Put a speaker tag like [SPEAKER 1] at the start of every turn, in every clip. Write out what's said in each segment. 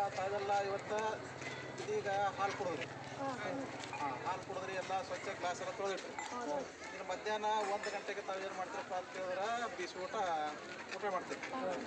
[SPEAKER 1] ತಾವೆಲ್ಲ ಇವತ್ತು ಇದೀಗ ಹಾಲು ಕುಡಿದ್ರಿ ಹಾಂ ಹಾಲು ಕುಡಿದ್ರಿ ಎಲ್ಲ ಸ್ವಚ್ಛ ಗ್ಲಾಸ್ ಎಲ್ಲ ತೊಳೆದಿಟ್ರಿ ಇನ್ನು ಮಧ್ಯಾಹ್ನ ಒಂದು ಗಂಟೆಗೆ ತಾವು ಏನು ಮಾಡ್ತೀರಪ್ಪ ಅಂತ ಹೇಳಿದ್ರೆ ಬಿಸಿ ಊಟ ಊಟ ಮಾಡ್ತೀರಿ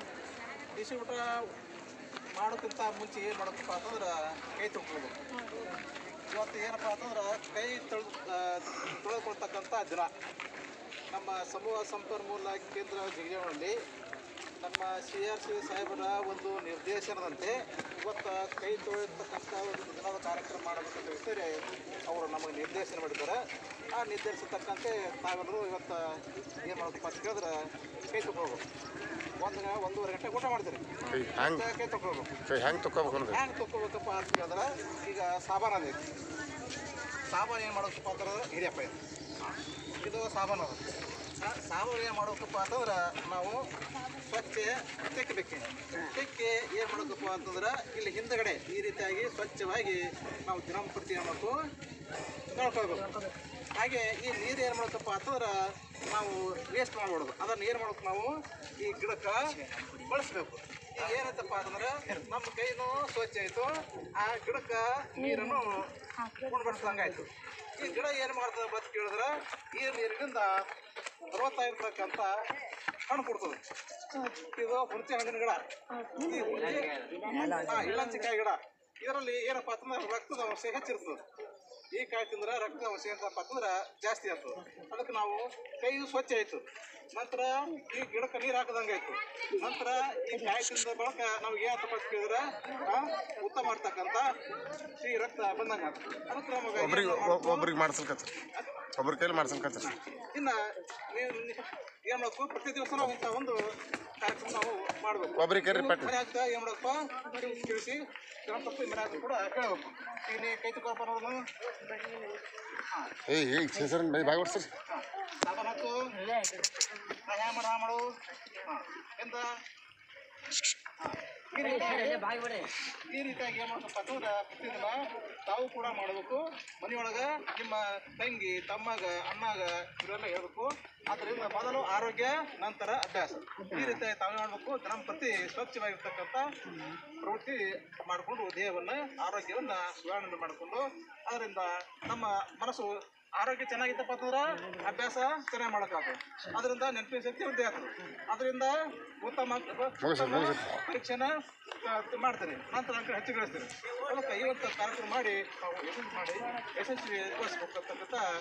[SPEAKER 1] ಬಿಸಿ ಊಟ ಮಾಡೋಕ್ಕಿಂತ ಮುಂಚೆ ಏನು ಮಾಡಬೇಕಪ್ಪ ಅಂತಂದ್ರೆ ಕೈ ತೊಳ್ಕೊಳ್ಬೇಕು ಇವತ್ತು ಏನಪ್ಪ ಅಂತಂದ್ರೆ ಕೈ ತೊಳ್ ತೊಳೆದುಕೊಳ್ತಕ್ಕಂಥ ದಿನ ನಮ್ಮ ಸಮೂಹ ಸಂಪನ್ಮೂಲ ಕೇಂದ್ರ ಜಿಗಜಾವಲ್ಲಿ ನಮ್ಮ ಸಿ ಆರ್ ಸಿ ಸಾಹೇಬರ ಒಂದು ನಿರ್ದೇಶನದಂತೆ ಇವತ್ತು ಕೈ ತೊಳೆಯತಕ್ಕಂಥ ಒಂದು ದಿನದ ಕಾರ್ಯಕ್ರಮ ಮಾಡಬೇಕಂತ ಹೇಳ್ತಾರೆ ಅವರು ನಮಗೆ ನಿರ್ದೇಶನ ಮಾಡಿದ್ದಾರೆ ಆ ನಿರ್ದೇಶಿಸತಕ್ಕಂತೆ ತಾವೆಲ್ಲರೂ ಇವತ್ತು ಏನು ಮಾಡಬೇಕಪ್ಪ ಅಂತ ಕೇಳಿದ್ರೆ ಕೈ ತೊಗೊಳ್ಬೇಕು ಒಂದು ಒಂದೂವರೆ ಗಂಟೆ ಊಟ ಮಾಡ್ತೀರಿ
[SPEAKER 2] ಕೈ ಹ್ಯಾಂಗ್
[SPEAKER 1] ಮತ್ತೆ ಕೈ ತೊಗೊಳ್ಬೇಕು
[SPEAKER 2] ಕೈ ಹ್ಯಾಂಗ್ ತಗೋಬೇಕು ಅಂದ್ರೆ
[SPEAKER 1] ಹ್ಯಾಂಗೆ ತೊಗೋಬೇಕಪ್ಪ ಅಂತ ಕೇಳಿದ್ರೆ ಈಗ ಸಾಬಾನು ಅದೈತಿ ಸಾಬಾನು ಏನು ಮಾಡಬೇಕಪ್ಪ ಅಂತಂದ್ರೆ ಹಿರಿಯಪ್ಪ ಇದು ಇದು ಸಾಬಾನು ಅದು ಸಾ- ಸಾಬಾನು ಏನು ಮಾಡಬೇಕಪ್ಪ ಅಂತಂದ್ರೆ ನಾವು ಸ್ವಚ್ಛ ತಿಕ್ಕಬೇಕು ತಿಕ್ಕಿ ಏನು ಮಾಡಬೇಕಪ್ಪ ಅಂತಂದ್ರೆ ಇಲ್ಲಿ ಹಿಂದಗಡೆ ಈ ರೀತಿಯಾಗಿ ಸ್ವಚ್ಛವಾಗಿ ನಾವು ದಿನಂಪ್ರತಿ ಏನು ಮಾಡಬೇಕು ಕಳ್ಕೊಳ್ಬೇಕು ಹಾಗೆ ಈ ನೀರು ಏನು ಮಾಡ್ಬೇಕಪ್ಪ ಅಂತಂದ್ರೆ ನಾವು ವೇಸ್ಟ್ ಮಾಡ್ಬಾರ್ದು ಅದನ್ನು ಏನು ಮಾಡ್ಬೇಕು ನಾವು ಈ ಗಿಡಕ್ಕೆ ಬಳಸ್ಬೇಕು ಈಗ ಏನೈತಪ್ಪ ಅಂತಂದ್ರೆ ನಮ್ಮ ಕೈನೂ ಸ್ವಚ್ಛ ಆಯಿತು ಆ ಗಿಡಕ್ಕೆ ನೀರನ್ನು ಕೊಂಡ್ಬರ್ಸ್ದಂಗಾಯ್ತು ಈ ಗಿಡ ಏನು ಮಾಡ್ತದೆ ಅಂತ ಕೇಳಿದ್ರೆ ಈ ನೀರಿನಿಂದ ಬರ್ತಾ ಇರ್ತಕ್ಕಂಥ ಹಣ್ಣು ಕೊಡ್ತದೆ ಇದು ಹುಣಸೆ ಹಣ್ಣಿನ ಗಿಡ ಈ ಹುಣಸೆ ಹಾಂ ಇಳಂಚಿಕಾಯಿ ಗಿಡ ಇದರಲ್ಲಿ ಏನಪ್ಪ ಅಂತಂದ್ರೆ ರಕ್ತದ ಅಂಶ ಹೆಚ್ಚಿರ್ತದೆ ಈ ಕಾಯಿ ತಿಂದ್ರೆ ರಕ್ತದ ಅಂಶ ಏನಪ್ಪ ಅಂತಂದ್ರೆ ಜಾಸ್ತಿ ಆಗ್ತದೆ ಅದಕ್ಕೆ ನಾವು ಕೈ ಸ್ವಚ್ಛ ಆಯಿತು ನಂತರ ಈ ಗಿಡಕ್ಕೆ ನೀರು ಹಾಕದಂಗೆ ಆಯಿತು ನಂತರ ಈ ಕಾಯಿ ತಿಂದ ಬಳಕ ನಮ್ಗೆ ಏನಪ್ಪ ಅಂತ ಕೇಳಿದ್ರೆ ಆ, ಉತ್ತಮ ಮಾಡ್ತಕ್ಕಂಥ ಈ ರಕ್ತ ಬಂದಂಗೆ ಆಗ್ತದೆ ಅದಕ್ಕೆ ನಮಗೆ
[SPEAKER 2] ಒಬ್ರಿಗೆ ಒಬ್ರಿಗೆ ಮಾಡ್ಸಲ್ಕತ್ತ ಒಬ್ರ ಕೈಲಿ ಮಾಡ್ಸಲ್ಕತ್ತ
[SPEAKER 1] ಇನ್ನು ನೀವು ಏನು ಮಾಡಬೇಕು ಪ್ರತಿ ದಿವಸ ನಾವು ಇಂಥ ಒಂದು ಕಾರ್ಯಕ್ರಮ ನಾವು ಮಾಡಬೇಕು
[SPEAKER 2] ಒಬ್ರಿಗೆ ಕೈಲಿ ಪಟ್ಟ
[SPEAKER 1] ಮನೆ ಆಗ್ತಾ ಏನು ಮಾಡಪ್ಪ ತಿಳಿಸಿ ಗಣಪತಿ ಮನೆ ಆಗ್ತಾ ಕೂಡ ಹೇಳಬೇಕು ಈಗ ನೀ ಕೈ ತಗೋಪ್ಪ ಅನ್ನೋದು
[SPEAKER 2] ಏಯ್ ಏಯ್ ಸರ್ ಬೈ ಬಾಯ್ ಹೊಡ್ಸರಿ
[SPEAKER 1] ಹಾಂ ಸಾಬಾನು ಹಾಕು ಹ್ಯಾ ಮಾಡು ಹಾ ಮಾಡು ಹಾಂ ಎಂತ ಹಾಂ ಈ ರೀತಿಯಾಗಿ ಈ ರೀತಿಯಾಗಿ ಏನು ಮಾಡಬೇಕಪ್ಪ ಅಂತಂದ್ರೆ ಪ್ರತಿದಿನ ತಾವು ಕೂಡ ಮಾಡಬೇಕು ಮನೆಯೊಳಗೆ ನಿಮ್ಮ ತಂಗಿ ತಮ್ಮಗ ಅಣ್ಣಗ ಇವರೆಲ್ಲ ಹೇಳ್ಬೇಕು ಅದರಿಂದ ಮೊದಲು ಆರೋಗ್ಯ ನಂತರ ಅಭ್ಯಾಸ ಈ ರೀತಿಯಾಗಿ ತಾವು ಮಾಡಬೇಕು ದಿನಂಪ್ರತಿ ಸ್ವಚ್ಛವಾಗಿರ್ತಕ್ಕಂಥ ಪ್ರವೃತ್ತಿ ಮಾಡಿಕೊಂಡು ದೇಹವನ್ನು ಆರೋಗ್ಯವನ್ನು ಸುಧಾರಣೆ ಮಾಡಿಕೊಂಡು ಅದರಿಂದ ನಮ್ಮ ಮನಸ್ಸು ಆರೋಗ್ಯ ಚೆನ್ನಾಗಿತ್ತಪ್ಪ ಅಂತಂದ್ರೆ ಅಭ್ಯಾಸ ಚೆನ್ನಾಗಿ ಮಾಡೋಕ್ಕಾಗ್ತದೆ ಅದರಿಂದ ನೆನಪಿನ ಶಕ್ತಿ ವೃದ್ಧಿ ಆಗ್ತದೆ ಅದರಿಂದ ಉತ್ತಮ
[SPEAKER 2] ಮುಗಿಸ್ರಿ, ಮುಗಿಸ್ರಿ.
[SPEAKER 1] ಪರೀಕ್ಷೆನ ಆ, ಮಾಡ್ತಾರೆ ನಂತರ ಅಂಕ ಹೆಚ್ಚು ಗಳಿಸ್ತಾರೆ ಅದಕ್ಕೆ ಇವತ್ತು ಕಾರ್ಯಕ್ರಮ ಮಾಡಿ ನಾವು ಯಶಸ್ವಿ ಮಾಡಿ ಯಶಸ್ವಿಗೊಳಿಸ್ಬೇಕಂತಕ್ಕಂಥ